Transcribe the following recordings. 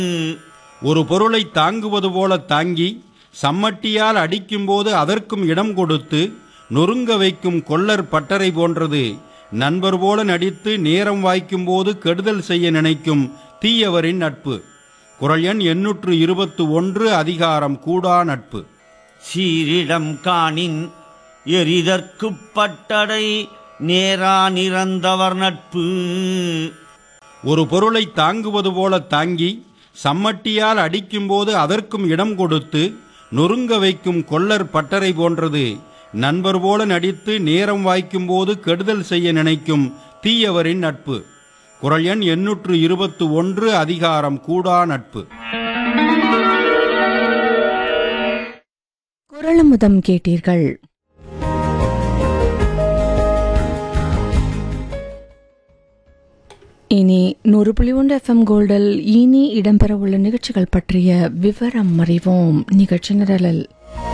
ஒரு பொருளை தாங்குவது போல தாங்கி சம்மட்டியால் அடிக்கும்போது அதற்கும் இடம் கொடுத்து நொறுங்க வைக்கும் கொல்லர் பட்டறை போன்றது நண்பர் போல நடித்து நேரம் வாய்க்கும்போது கெடுதல் செய்ய நினைக்கும் தீயவரின் நட்பு குரல் எண் எண்ணூற்று இருபத்து ஒன்று அதிகாரம் கூடா நட்பு சீரிடம் காணின் எரிதற்குப் பட்டடை நேரா நிறந்தவர் நட்பு ஒரு பொருளை தாங்குவது போல தாங்கி சம்மட்டியால் அடிக்கும்போது அதற்கும் இடம் கொடுத்து நொறுங்க வைக்கும் கொல்லர் பட்டறை போன்றது நண்பர் போல நடித்து நேரம் வாய்க்கும்போது கெடுதல் செய்ய நினைக்கும் தீயவரின் நட்பு குரல் எண் எண்ணூற்று இருபத்து ஒன்று அதிகாரம் கூடா நட்பு குரலமுதம் கேட்டீர்கள் இனி நூறு புள்ளி ஒன்று எஃப்எம் கோல்டில் இனி இடம்பெறவுள்ள நிகழ்ச்சிகள் பற்றிய விவரம் அறிவோம் நிகழ்ச்சி நிரலில்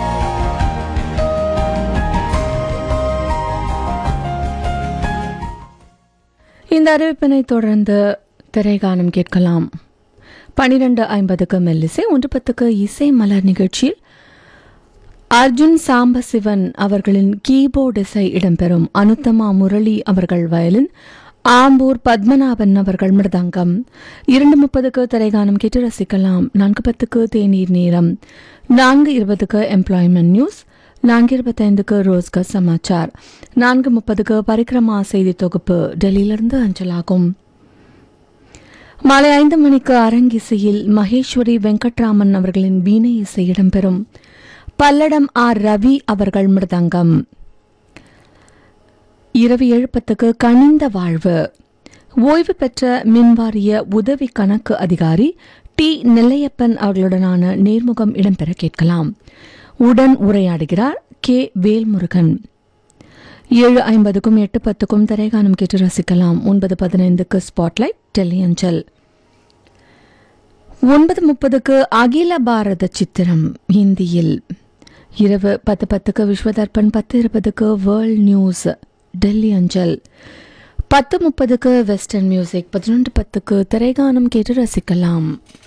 இந்த அறிவிப்பினை தொடர்ந்து திரைகானம் கேட்கலாம் பனிரெண்டு ஐம்பதுக்கு மெல்லிசை ஒன்று பத்துக்கு இசை மலர் நிகழ்ச்சியில் அர்ஜுன் சாம்பசிவன் அவர்களின் கீபோர்டு இசை இடம்பெறும் அனுத்தமா முரளி அவர்கள் வயலின் ஆம்பூர் பத்மநாபன் அவர்கள் மிருதங்கம் இரண்டு முப்பதுக்கு திரைகானம் கேட்டு ரசிக்கலாம் நான்கு பத்துக்கு தேநீர் நேரம் நான்கு இருபதுக்கு எம்ப்ளாய்மெண்ட் நியூஸ் நான்கு இருபத்தைந்துக்கு ரோஸ்கர் சமாச்சார் நான்கு முப்பதுக்கு பரிக்கிரமா செய்தி தொகுப்பு டெல்லியிலிருந்து அஞ்சலாகும் மாலை ஐந்து மணிக்கு அரங்கிசையில் மகேஸ்வரி வெங்கட்ராமன் அவர்களின் வீணை இசை இடம்பெறும் பல்லடம் ஆர் ரவி அவர்கள் மிருதங்கம் இரவு எழுப்பத்துக்கு கனிந்த வாழ்வு ஓய்வு பெற்ற மின்வாரிய உதவி கணக்கு அதிகாரி டி நெல்லையப்பன் அவர்களுடனான நேர்முகம் இடம்பெற கேட்கலாம் உடன் உரையாடுகிறார் கே வேல்முருகன் ஏழு ஐம்பதுக்கும் எட்டு பத்துக்கும் திரைகானம் கேட்டு ரசிக்கலாம் ஒன்பது பதினைந்துக்கு ஸ்பாட்லைட் டெல்லி அஞ்சல் ஒன்பது முப்பதுக்கு அகில பாரத சித்திரம் ஹிந்தியில் இரவு பத்து பத்துக்கு விஸ்வதர்பன் பத்து இருபதுக்கு வேர்ல்ட் நியூஸ் டெல்லி அஞ்சல் பத்து முப்பதுக்கு வெஸ்டர்ன் மியூசிக் பதினொன்று பத்துக்கு திரைகானம் கேட்டு ரசிக்கலாம்